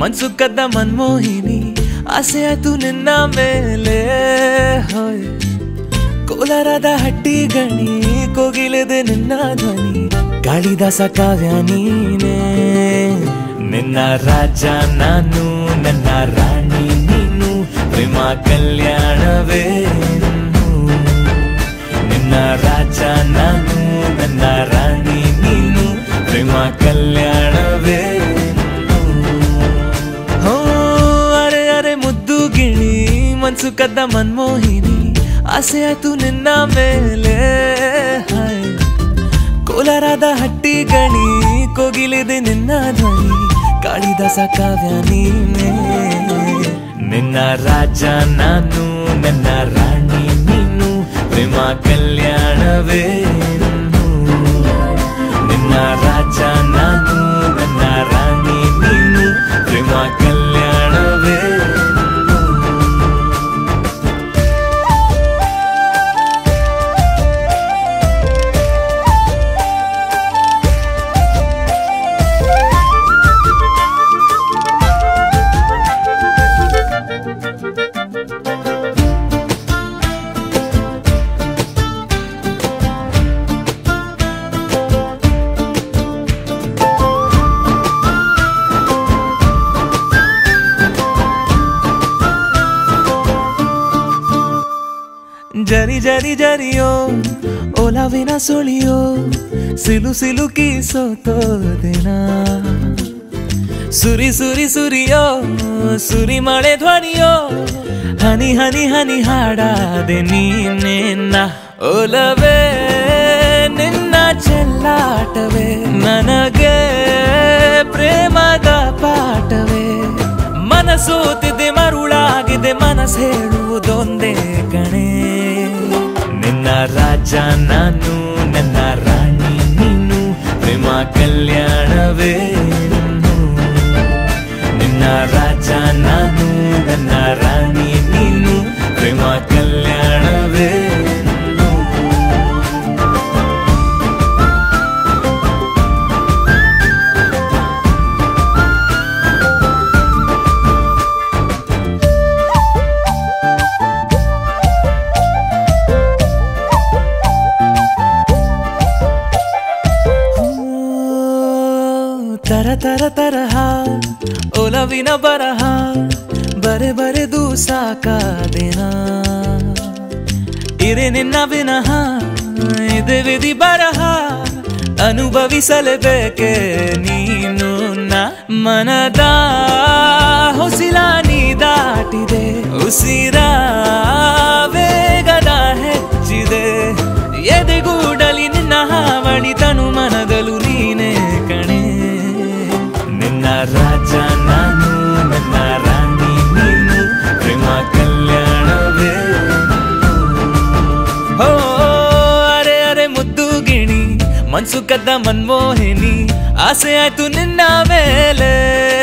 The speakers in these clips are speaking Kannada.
ಮನ್ಸು ಕದ್ದ ಮನ್ಮೋಹಿನಿ ಆಸೆ ಆಯ್ತು ನಿನ್ನ ಮೇಲೆ ಹೋಯ್ ಕೋಲಾರದ ಹಟ್ಟಿ ಗಣಿ ಕೋಗಿಲೆದೆ ನಿನ್ನ ಧ್ವನಿ ಕಾಳಿದಾಸ ಕಾವ್ಯ ನೀನೇ ನಿನ್ನ ರಾಜ ನಾನು ನನ್ನ ರಾಣಿ ನೀನು ಪ್ರೇಮ ಕಲ್ಯಾಣವೇ ನಿನ್ನ ರಾಜ ನಾನು ನನ್ನ ರಾಣಿ ನೀನು ಪ್ರೇಮ ಕಲ್ಯಾಣವೇ ಹೋ ಅರೆ ಅರೆ ಮುದ್ದು ಗಿಣಿ ಮನ್ಸು ಕದ್ದ ಮನ್ಮೋಹಿನಿ ಆಸೆ ಆಯ್ತು ನಿನ್ನ ಮೇಲೆ ಹಾಯ್ ಕೋಲಾರದ ಹಟ್ಟಿ ಗಣಿ ಕೋಗಿಲಿದೆ ನಿನ್ನ ಧ್ವನಿ ಕಾಳಿದಾಸ ಕಾವ್ಯ ನೀನೇ ನಿನ್ನ ರಾಜ ನಾನು ನನ್ನ ರಾಣಿ ನೀನು ಪ್ರೇಮ ಕಲ್ಯಾಣವೇ ನಿನ್ನ ರಾಜ ನಾನು ನನ್ನ ರಾಣಿ ನೀನು ಪ್ರೇಮ ಕಲ್ಯಾಣವೇ ಜರಿ ಜರಿ ಜರಿಯೋ ಒಲವಿನ ಸುಳಿಯೋ ಸಿಲು ಸಿಲುಕಿ ಸೋತೋದೆನ ಸುರಿ ಸುರಿ ಸುರಿಯೋ ಸುರಿ ಮಳೆ ಧ್ವನಿಯೋ ಹನಿ ಹನಿ ಹನಿ ಹಾಡಾದೆ ನೀನೆನ್ನ ಒಲವೇ ನಿನ್ನ ಚೆಲ್ಲಾಟವೇ ನನಗೆ ಪ್ರೇಮದ ಪಾಠವೇ ಮನಸೋತಿದೆ ಮರುಳಾಗಿದೆ ಮನಸ್ಸು ಹೇಳುವುದೊಂದೇ ಕಣೆ ನಿನ್ನ ರಾಜ ನಾನು ನನ್ನ ರಾಣಿ ನೀನು ಪ್ರೇಮ ಕಲ್ಯಾಣವೇ ನಿನ್ನ ರಾಜ ನಾನು ನನ್ನ ರಾಣಿ ನೀನು ಪ್ರೇಮ ಕಲ್ಯಾಣವೇ ತರ ತರ ತರಹ ಒಲವಿನ ಬರಹ ಬರೆ ಬರೆದು ಸಾಕಾದೆನ ಇರೆ ನಿನ್ನ ವಿನಃ ಇದೆ ವಿಧಿ ಬರಹ ಅನುಭವಿಸಲೇಬೇಕೆ ನೀನು ನ ಮನದ ಹೊಸಿಲ ನೀ ದಾಟಿದೆ ಉಸಿರ ವೇಗದ ಹೆಚ್ಚಿದೆ ಎದೆಗೂಡಲಿ ನಿನ್ನ ಹಾವಳಿ ತನು ಮನದಲು ನೀನೇ ಕಣೆ ನಿನ್ನ ರಾಜ ನಾನು ನನ್ನ ರಾಣಿ ನೀನು ಪ್ರೇಮ ಕಲ್ಯಾಣವೇ ಹೋ ಅರೆ ಅರೆ ಮುದ್ದು ಗಿಣಿ ಮನ್ಸು ಕದ್ದ ಮನ್ಮೋಹಿನಿ ಆಸೆ ಆಯ್ತು ನಿನ್ನ ಮೇಲೆ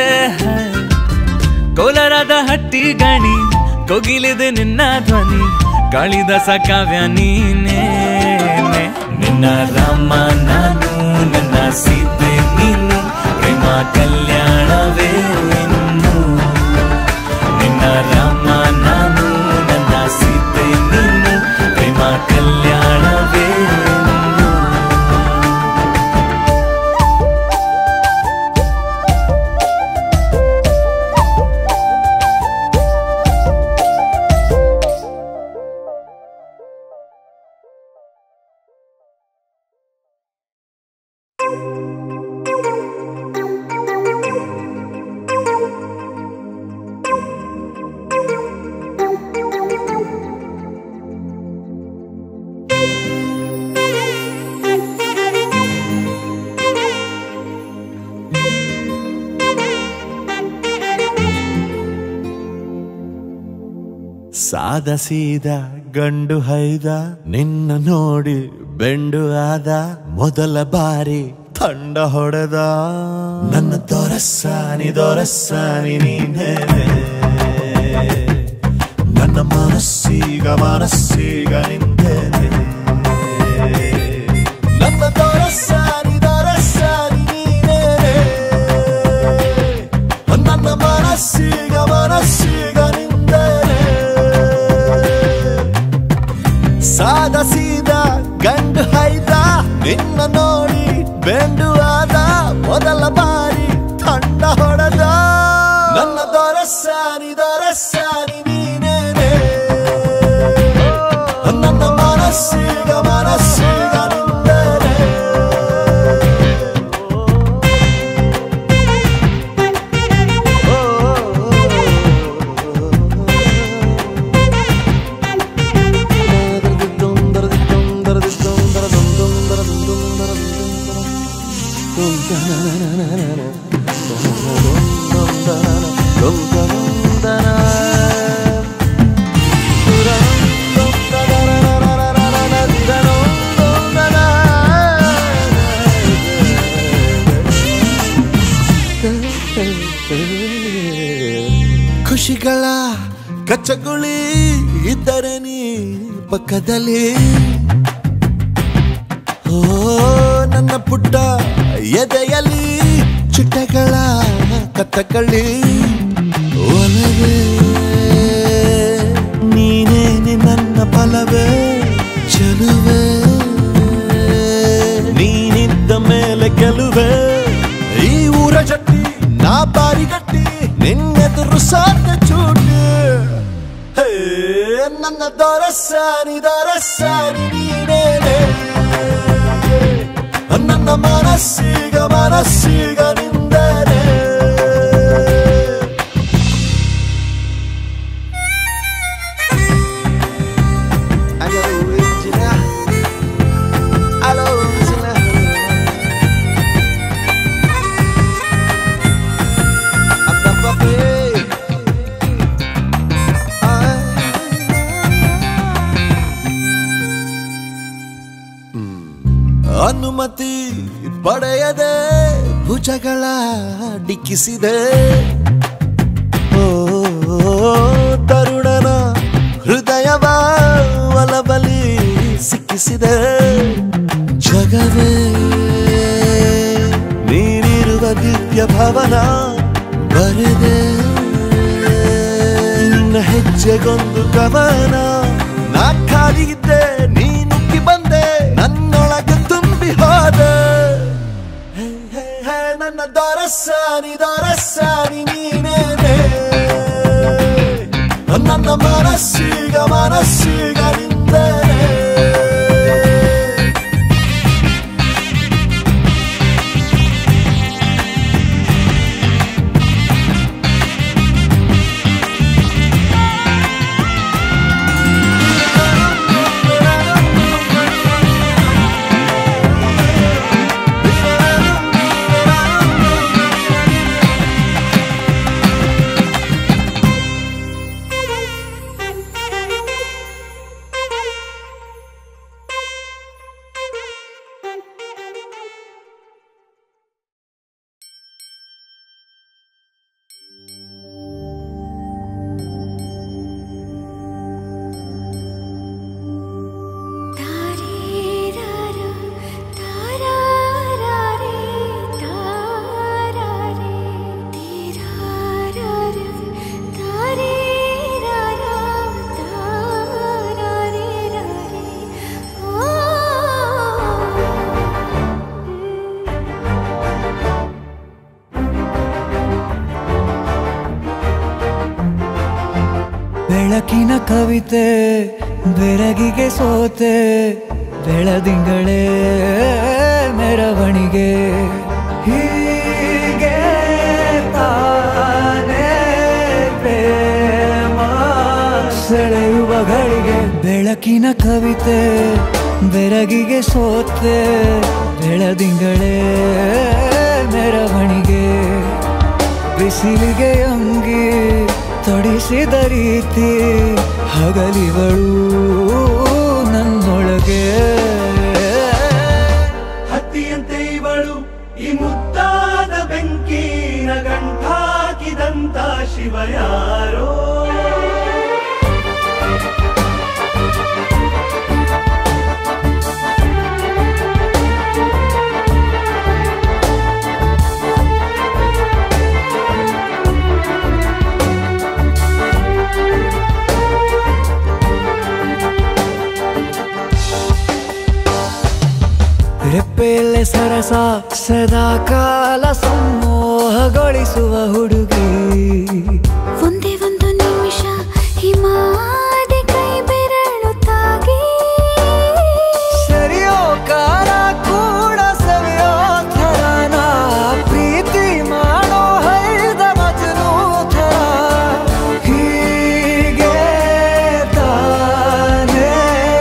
ಕೋಲಾರದ ಹಟ್ಟಿ ಗಣಿ ಕೋಗಿಲಿದೆ ನಿನ್ನ ಧ್ವನಿ ಕಾಳಿದಾಸ ಕಾವ್ಯ ನೀನೇ ನಿನ್ನ ರಾಮ ನಾನು ನನ್ನ ಸೀತೆ ನೀನು ಪ್ರೇಮ ಕಲ್ಯಾಣವೇ ಇನ್ನು ನಿನ್ನ ರಾಮ ನಾನು ನನ್ನ ಸೀತೆ ನೀನು ಪ್ರೇಮ ಕಲ್ಯಾಣವೇ ಇನ್ನು ಸಾದ ಸೀದ ಗಂಡು ಹೈದ ನಿನ್ನ ನೋಡಿ ಬೆಂಡು ಆದ ಮೊದಲ ಬಾರಿ ತಂಡ ಹೊಡೆದ ನನ್ನ ದೊರಸಾನಿ ದೊರಸಾನಿ ನೀನೇ ನನ್ನ ಮನಸ್ಸೀಗ ಮನಸ್ಸೀಗ ನಿಂತೇನೆ ನನ್ನ ದೊರಸಾನಿ ದೊರಸಾನಿ ನೀನೇ ನನ್ನ ಮಕ್ಕಳ ಕಚ್ಚಗುಳಿ ಇದ್ದರೆ ನೀ ಪಕ್ಕದಲ್ಲಿ ಓ ನನ್ನ ಪುಟ್ಟ ಎದೆಯಲ್ಲಿ ಚಿಟ್ಟೆಗಳ ಕತ್ತಕಳ್ಳಿ ಒಲವೇ ನೀನೇನೆ ನನ್ನ ಫಲವೇ ಚೆಲುವೆ ನೀನಿದ್ದ ಮೇಲೆ ಗೆಲುವೆ ಈ ಊರ ಜಟ್ಟಿ ನಾ ಬಾರಿಗಟ್ಟಿ ನಿನ್ನೆದುರು ಸಾಧ್ಯ ಚೂಟಿ ಹೇ ನನ್ನ ದೊರಸಾನಿ ದೊರಸಾನಿ ನೀನೇನೆ ನನ್ನ ಮನಸ್ಸೀಗ ಮನಸ್ಸೀಗ ನಿಂದನೆ Allo, Regina. Allo, Regina. Apapape. ಅನುಮತಿ ಪಡೆಯದೆ ಭುಜಗಳ ಡಿಕ್ಕಿಸಿದೆ ಓ ತರುಣನ ಹೃದಯವ ಒಲಬಲಿ ಸಿಕ್ಕಿಸಿದೆ ಜಗವೇ ನೀನಿರುವ ದಿವ್ಯ ಭವನ ಬರೆದೆ ನಿನ್ನ ಹೆಜ್ಜೆಗೊಂದು ಕವನ ನಾ ಖಾಲಿ ಇದ್ದೆ ನೀನುಕ್ಕಿ ಬಂದೆ ನನ್ನೊಳಗೆ ತುಂಬಿ ಹೋದೆ ಹೇ, ಹೇ, ಹೇ, ನನ್ನ ದೊರಸಾನಿ ದೊರಸಾನಿ ನೀನೇನೆ ನನ್ನ ಮನಸ್ಸೀಗ ಮನಸ್ಸೀಗ ನಿಂದೇನೆ ತಾರೇರಾರ ತಾರಾರಾರೆ ತಾರಾರೆ ತೀರಾರಾರ ತಾರೇರಾರ ತಾರಾರೆ ರಾರೆ ಓ ಬೆಳಕಿನ ಕವಿತೆ ಬೆರಗಿಗೆ ಸೋತೆ ಬೆಳದಿಂಗಳೇ ಮೆರವಣಿಗೆ ಹೀಗೆ ತಾನೇ ಪ್ರೇಮ ಸೆಳೆಯುವ ಗಳಿಗೆ ಬೆಳಕಿನ ಕವಿತೆ ಬೆರಗಿಗೆ ಸೋತೆ ಬೆಳದಿಂಗಳೇ ಮೆರವಣಿಗೆ ಬಿಸಿಲಿಗೆ ಅಂಗಿ ತೊಡಿಸಿದ ರೀತಿ ಹಗಲಿಗಳು ನನ್ನೊಳಗೆ ಹತ್ತಿಯಂತೆ ಇವಳು ಈ ಮುದ್ದಾದ ಬೆಂಕಿನ ಗಂಟಾಕಿದಂತ ಶಿವ ಯಾರೋ ರೆಪ್ಪೆಯಲ್ಲೇ ಸರಸ ಸದಾ ಕಾಲ ಸಮೋಹಗೊಳಿಸುವ ಹುಡುಗಿ ಒಂದೇ ಒಂದು ನಿಮಿಷ ಹಿಮಾದಿ ಕೈ ಬೆರಳು ತಾಗಿ ಸರಿಯೋ ಕಾರ ಕೂಡ ಸವಿಯೋ ಥರನ ಪ್ರೀತಿ ಮಾಡೋ ಹೈದ ಮಜನು ಥರ ಹೀಗೆ ತಾನೇ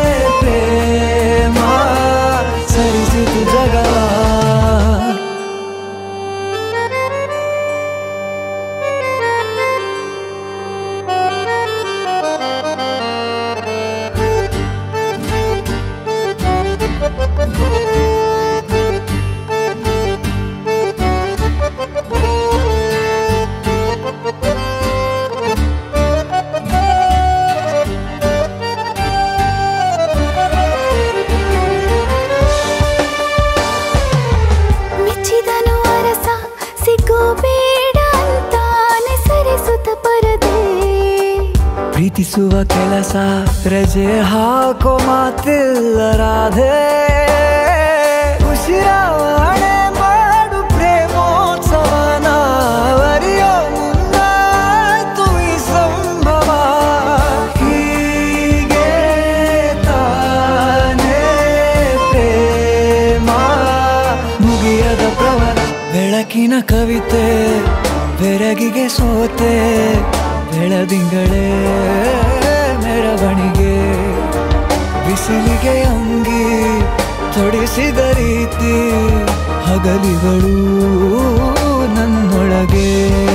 ಪ್ರೇಮ ಸರಿಸಿತು ಜಗವ ಆ ಪ್ರೀತಿಸುವ ಕೆಲಸ ರಜೆ ಹಾಕೋ ಮಾತಿಲ್ಲ ರಾಧೆ ಉಸಿರಾವಣೆ ಮಾಡು ಪ್ರೇಮೋತ್ಸವನ ಅರಿಯೋ ಮುಂದಾಯ್ತು ಈ ಸಂಭವ ಹೀಗೆ ತಾನೇ ಪ್ರೇಮ ಮುಗಿಯದ ಪ್ರವರ ಬೆಳಕಿನ ಕವಿತೆ ಬೆರಗಿಗೆ ಸೋತೆ ಬೆಳದಿಂಗಳೇ ಮೆರವಣಿಗೆ ಬಿಸಿಲಿಗೆ ಅಂಗಿ ತೊಡಿಸಿದ ರೀತಿ ಹಗಲಿಗಳು ನನ್ನೊಳಗೆ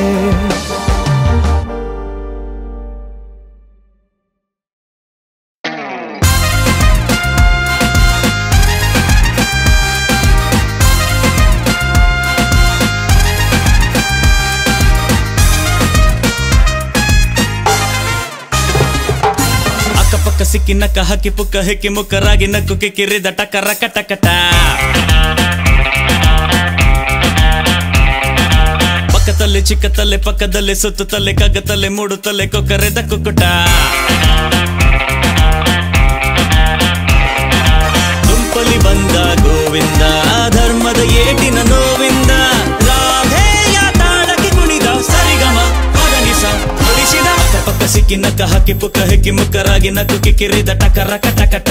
ಅಕ್ಕಪಕ್ಕ ಸಿಕ್ಕಿ ನಕ್ಕ ಹಕ್ಕಿ ಪುಕ್ಕ ಹೆಕ್ಕಿ ಮುಕ್ಕರಾಗಿ ನಕ್ಕು ಕಿಕ್ಕಿರಿದ ಟಕರ ಕಟಕಟ ಪಕ್ಕದಲ್ಲಿ ಚಿಕ್ಕತಲ್ಲೆ ಪಕ್ಕದಲ್ಲಿ ಸುತ್ತುತ್ತಲೆ ಕಗ್ಗತಲ್ಲೆ ಮೂಡುತ್ತಲೆ ಕೊಕ್ಕರೆದ ಕುಕ್ಕುಟ ಗುಂಪಲಿ ಬಂದ ಗೋವಿಂದ ಧರ್ಮದ ಏಟಿನ ನೋವಿಂದ ರಾಧೇಯ ತಾಳಕ್ಕೆ ಕುಣಿದ ಸರಿಗಮ ಮಗನಿಸ ಹೊಡಿಸಿದ ಅಕ್ಕಪಕ್ಕ ಸಿಕ್ಕಿ ನಕ್ಕ ಹಕ್ಕಿ ಪುಕ್ಕ ಹೆಕ್ಕಿ ಮುಕ್ಕರಾಗಿ ನಕ್ಕು ಕಿಕ್ಕಿರಿದ ಟಕರ ಕಟಕಟ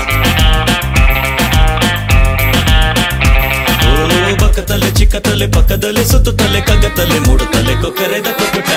ಓ ಪಕ್ಕದಲ್ಲಿ ಚಿಕ್ಕತಲೆ ಪಕ್ಕದಲ್ಲಿ ಸುತ್ತುತ್ತಲೆ ಕಗ್ಗತಲೆ ಮೂಡುತ್ತಲೆ ಕೊಕ್ಕರೆದ ಕುಕ್ಕುಟ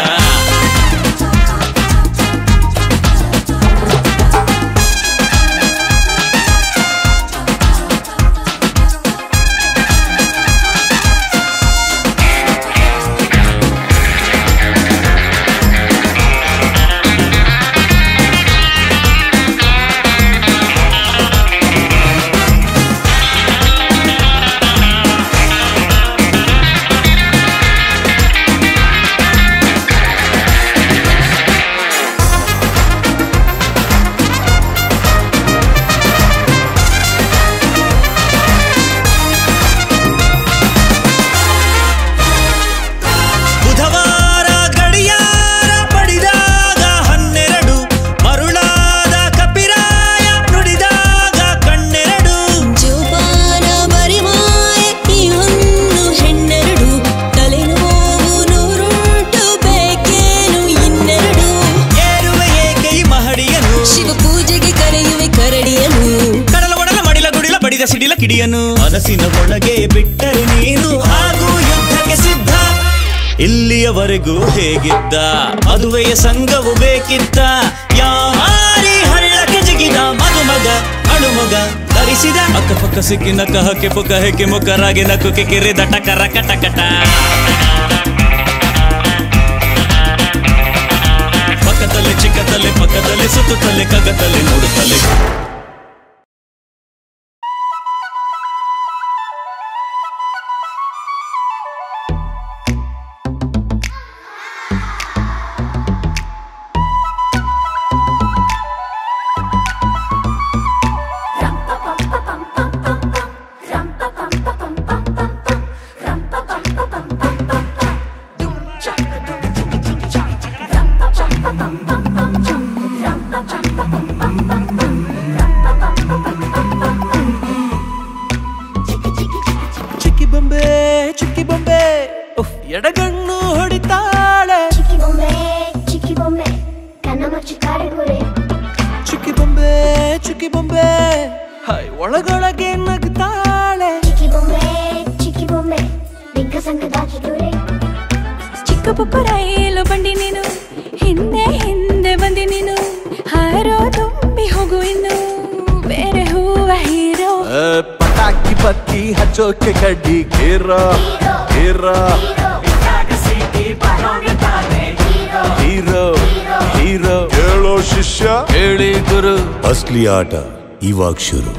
ಬುಧವಾರ ಗಡಿಯಾರ ಪಡಿದಾಗ ಹನ್ನೆರಡು ಮರುಳಾದ ಕಪಿರಾಯ ನುಡಿದಾಗ ಕಣ್ಣೆರಡು ಜೋಪಾನ ಬರಿಮಾಯ ಈ ಹೊನ್ನು ಹೆಣ್ಣೆರಡು ತಲೆನೋವು ನೂರುಂಟು ಬೇಕೇನು ಇನ್ನೆರಡು ಏರುವೆ ಏಕೆ ಈ ಮಹಡಿಯನು ಶಿವ ಪೂಜೆಗೆ ಕರೆಯುವೆ ಕರಡಿಯನು ಕಡಲ ಒಡಲ ಮಡಿಲ ಗುಡಿಲ ಬಡಿದ ಸಿಡಿಲ ಕಿಡಿಯನು ಮನಸ್ಸಿನ ಒಳಗೆ ಬಿಟ್ಟರೆ ನೀನು ಹಾಗೂ ಯುದ್ಧಕ್ಕೆ ಸಿದ್ಧ ಇಲ್ಲಿಯವರೆಗೂ ಹೇಗಿದ್ದ ಮದುವೆಯ ಸಂಘವು ಬೇಕಿದ್ದ ಯಾರಿ ಹಳ್ಳಕ್ಕೆ ಜಿಗಿದ ಮದುಮಗ ಅಳುಮಗ ಧರಿಸಿದ ಅಕ್ಕಪಕ್ಕ ಸಿಕ್ಕಿ ನಕ್ಕ ಹಕ್ಕೆ ಪುಕ್ಕ ಹೆಕ್ಕಿ ಮುಕ್ಕರಾಗಿ ನಕ್ಕು ಕಿಕ್ಕಿರಿದ ಟಕರ ಕಟಕಟ ಪಕ್ಕದಲ್ಲಿ ಚಿಕ್ಕತಲೆ ಪಕ್ಕದಲ್ಲಿ ಸುತ್ತುತ್ತಲೆ ಕಗ್ಗತಲೆ ನೋಡುತ್ತಲೆ ಚಿಕ್ಕಿ ಬೊಂಬೆ ಚಿಕ್ಕಿ ಬೊಂಬೆ ಉಫ್, ಎಡಗಣ್ಣು ಹೊಡಿತಾಳೆ ಚಿಕ್ಕಿ ಬೊಂಬೆ ಚಿಕ್ಕಿ ಬೊಂಬೆ ಕನ್ನ ಮುಚ್ಚಿ ಕಾಡುಗುರೆ ಚಿಕ್ಕಿ ಬೊಂಬೆ ಚಿಕ್ಕಿ ಬೊಂಬೆ ಹಾಯ್ ಒಳಗೊಳಗೆ ನಗ್ತಾಳೆ ಚಿಕ್ಕಿ ಬೊಂಬೆ ಚಿಕ್ಕಿ ಬೊಂಬೆ ಬಿಕ್ಕ ಸಂಕ ದಾಚಿದುರೆ ಚಿಕ್ಕ ಪುಕ್ಕ ರೈಲು ಬಂಡಿ ನೀನು ಹಿಂದೆ ಹಿಂದೆ ಬಂದಿ ನೀನು ಹಾರೋ ತುಂಬಿ ಹೋಗು ಇನ್ನು ಬೇರೆ ಹೂವ ಹೀರೋ ಏ, ಪಟಾಕಿ ಬತ್ತಿ ಹಚ್ಚೋಕೆ ಕಡ್ಡಿ ಕೇರ ಕೇರ ಹೀರೋ ಹೀರೋ ಹೇಳೋ ಶಿಷ್ಯ ಹೇಳಿ ಗುರು ಅಸ್ಲಿ ಆಟ ಇವಾಗ ಶುರು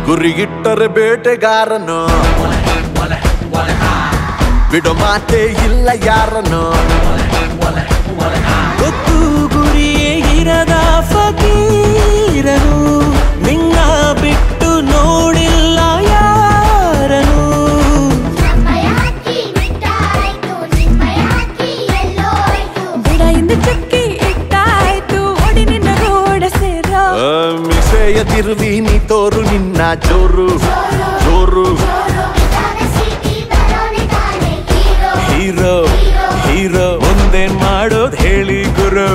ಗುರಿಗಿಟ್ಟರೆ ಬೇಟೆಗಾರನು ಬಿಡೋ ಮಾತೇ ಇಲ್ಲ ಯಾರನು ಗೊತ್ತು ಗುರಿಯೇ ಇರದ ಫಕೀರನು ನಿನ್ನ ಬಿಟ್ಟು ನೋಡಿಲ್ಲ ಯಾರನು ಬಿಡ ಇಂದ ಚಕ್ಕಿ ಇಟ್ಟಾಯ್ತು ಓಡಿ ನಿನ್ನ ರೋಡ ಸೇರೋ ಆ, ಮಿಸೆಯ ತಿರುವಿ ನೀ ತೋರು ನಿನ್ನ ಜೋರು ಜೋರು ಹೀರೋ ಹೀರೋ ಮುಂದೇನ್ ಮಾಡೋದ್ ಹೇಳಿ ಗುರು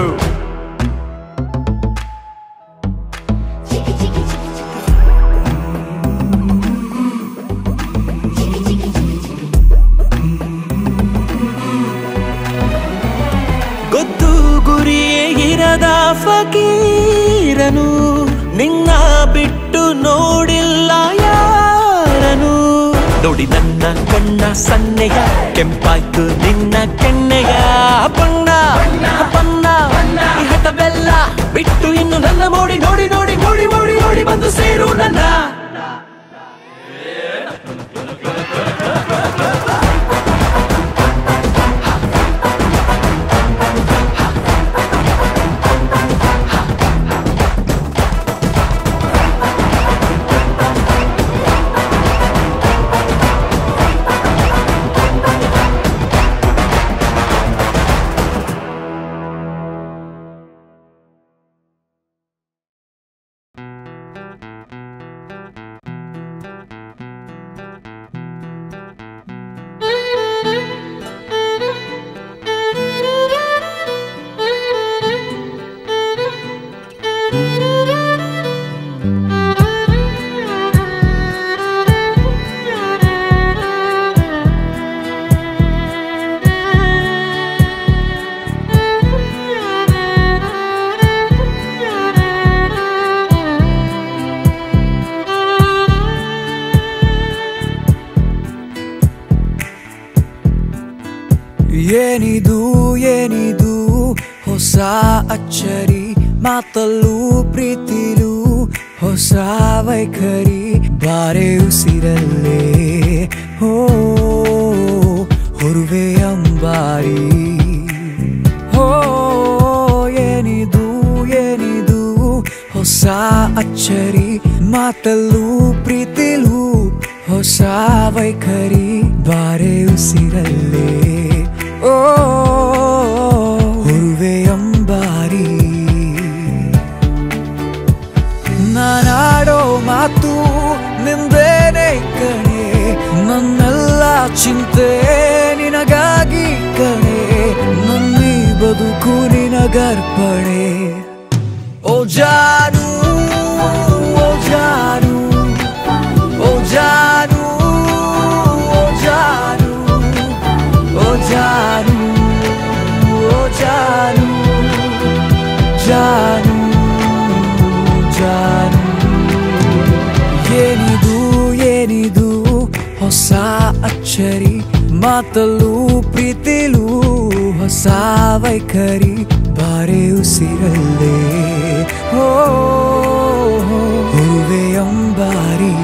ಗೊತ್ತು ಗುರಿಯೇ ಇರದ ಫಕೀರನು ನಿನ್ನ ಬಿಟ್ಟು ನೋಡಿಲ್ಲ ಯಾರನು ನೋಡಿ ನನ್ನ ಕಣ್ಣ ಸನ್ನೆಯ ಕೆಂಪಾಯ್ತು ನಿನ್ನ ಕೆನ್ನೆಯ ಬಣ್ಣ ಬಣ್ಣ ಈ ಹಠ ಬೆಲ್ಲ ಬಿಟ್ಟು ಇನ್ನು ನನ್ನ ಮೋಡಿ ನೋಡಿ ನೋಡಿ ನೋಡಿ ನೋಡಿ ನೋಡಿ ಬಂದು ಸೇರು ನನ್ನ ಏನಿದು ಏನಿದು ಹೊಸ ಅಚ್ಚರಿ ಮಾತಲ್ಲೂ ಪ್ರೀತಿಲೂ ಹೊಸ ವೈಖರಿ ಬಾರೆ ಉಸಿರಲ್ಲೇ ಹೋ ಹೊರುವೆ ಅಂಬಾರಿ ಹೋ ಏನಿದು ಏನಿದು ಹೊಸ ಅಚ್ಚರಿ ಮಾತಲ್ಲೂ ಪ್ರೀತಿಲೂ ಹೊಸ ವೈಖರಿ ಬಾರೆ ಉಸಿರಲ್ಲೇ ಓ ಹುರುವೆ ಅಂಬಾರಿ ನಾನಾಡೋ ಮಾತು ನಿಂದೇನೆ ಕಣೆ ನನ್ನೆಲ್ಲ ಚಿಂತೆ ನಿನಗಾಗಿ ಕಣೆ ನನ್ನಿ ಬದುಕು ನಿನಗರ್ಪಣೆ ಓ ಜಾನು ಓ ಜಾನು ಓ ಜಾನು ಓ ಜಾನು ಓ ಜಾನು ಓ ಜಾನು ಜಾನು ಜಾನು ಏನಿದು ಏನಿದು ಹೊಸ ಅಚ್ಚರಿ ಮಾತಲ್ಲೂ ಪ್ರೀತಿಲೂ ಹೊಸ ವೈಖರಿ ಬಾರೆ ಉಸಿರಲ್ಲೇ ಹೋ ಹೂವೆ ಅಂಬಾರಿ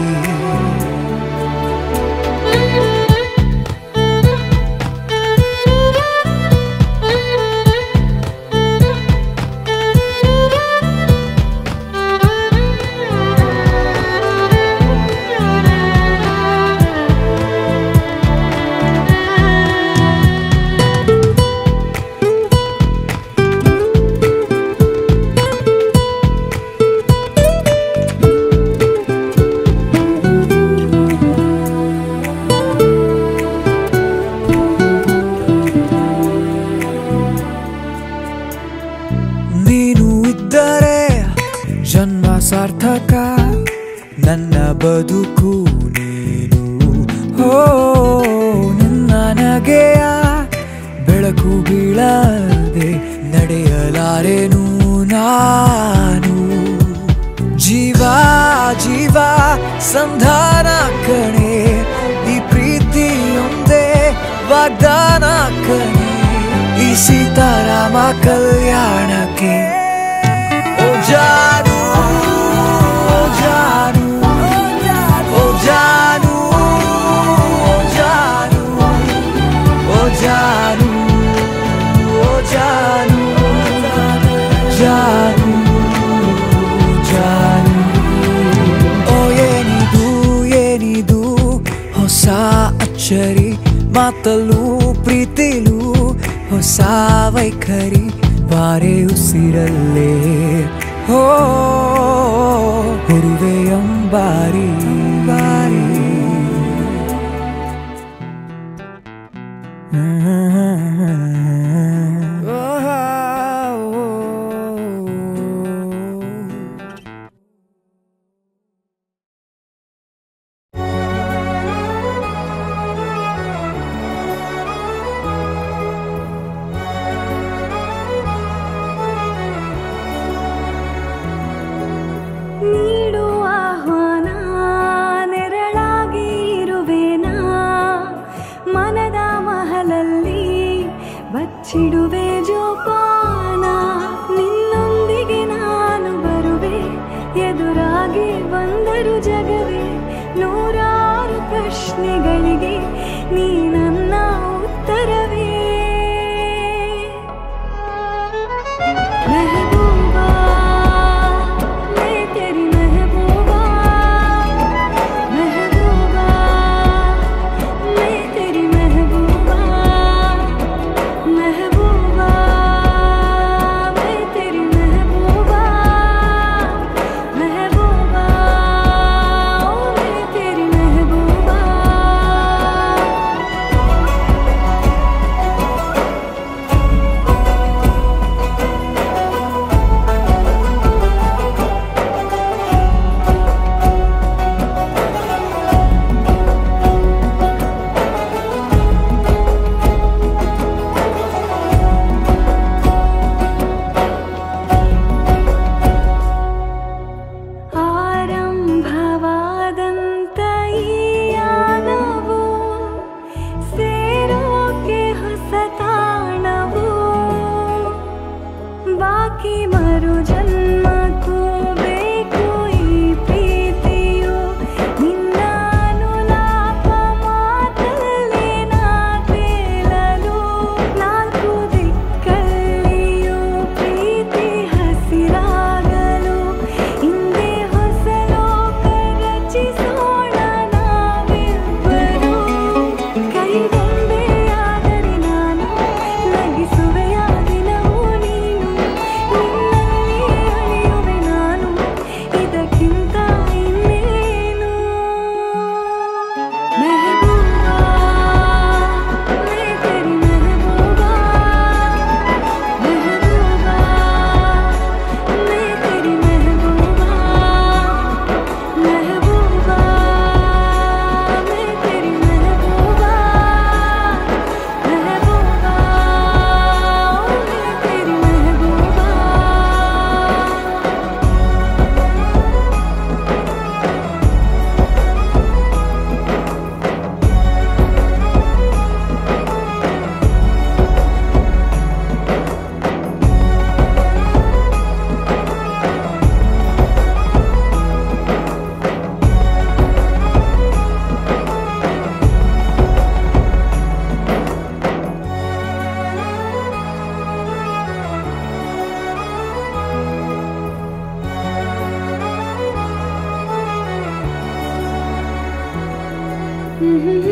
ನೀನು ಇದ್ದರೆ ಜನ್ಮ ಸಾರ್ಥಕ ನನ್ನ ಬದುಕು ನೀನು ಹೋ ನಿನ್ನ ನಗೆಯ ಬೆಳಕು ಬೀಳದೆ ನಡೆಯಲಾರೆನು ನಾನು ಜೀವ ಜೀವ ಸಂಧಾನ ಕಣೆ ಈ ಪ್ರೀತಿಯೊಂದೇ ವಾಗ್ದಾನ ಕಣೆ ಈ ಸೀತಾರಾಮ ಕಲ್ಯಾಣಕ್ಕೆ ಓ ಜಾನು ಓ ಜಾನು ಸುತ್ತಲೂ ಪ್ರೀತಿಲೂ ಹೊಸ ವೈಖರಿ ಬಾರೆ ಉಸಿರಲ್ಲೇ ಹೋ ಹುರುವೆ ಅಂಬಾರಿ ಬಾರಿ ನೀಡು ಆಹ್ವಾನ ನೆರಳಾಗಿ ಇರುವೆನಾ ಮನದ ಮಹಲಲ್ಲಿ ಬಚ್ಚಿಡುವೆ ಜೋಪಾನ ನಿನ್ನೊಂದಿಗೆ ನಾನು ಬರುವೆ ಎದುರಾಗಿ ಬಂದರು ಜಗವೇ ನೂರಾರು ಪ್ರಶ್ನೆಗಳಿಗೆ ನೀ ನನ್ನ ಉತ್ತರವೇ महबूबा मैं तेरी महबूबा महबूबा मैं तेरी महबूबा महबूबा मैं तेरी महबूबा महबूबा ओ मैं तेरी महबूबा ಆರಂಭವಾದಂತ ಈ ಯಾನವು ಸೇರೋಕೆ ಹೊಸ ತಾಣವು ಬಾಕಿ ಮರು ಜನ್ಮಕ್ಕೂ ಬೇಕು ಈ ಪ್ರೀತಿಯು ನಿನ್ನ ಅನುಲಾಪ ಮಾತಲ್ಲೇ ನಾ ತೇಲಲು ನಾಲ್ಕು ದಿಕ್ಕಲ್ಲಿಯೂ ಪ್ರೀತಿ ಹಸಿರಾಗಲು ಹಿಂದೆ ಹೊಸ ಲೋಕ ರಚಿಸೋಣ ನಾವಿಬ್ಬರು ಕೈಗೊಂಬೆಯಾದರೆ ನಾನು ನಗಿಸುವೆಯ ದಿನವೂ ನೀನು ನಿನ್ನಲ್ಲಿ ಅಳಿಯುವೆ ನಾನು ಇದಕ್ಕಿಂತ ಇನ್ನೇನು ಮೆಹಬೂಬಾ ಮೈ ತೆರಿ ಮೆಹಬೂಬಾ ಮೆಹಬೂಬಾ ಮೈ ತೆರಿ ಮೆಹಬೂಬಾ ಮೆಹಬೂಬಾ ಮೈ ತೆರಿ ಮೆಹಬೂಬಾ ಮೆಹಬೂಬಾ ಮೈ ತೆರಿ ಮೆಹಬೂಬಾ Mm-hmm.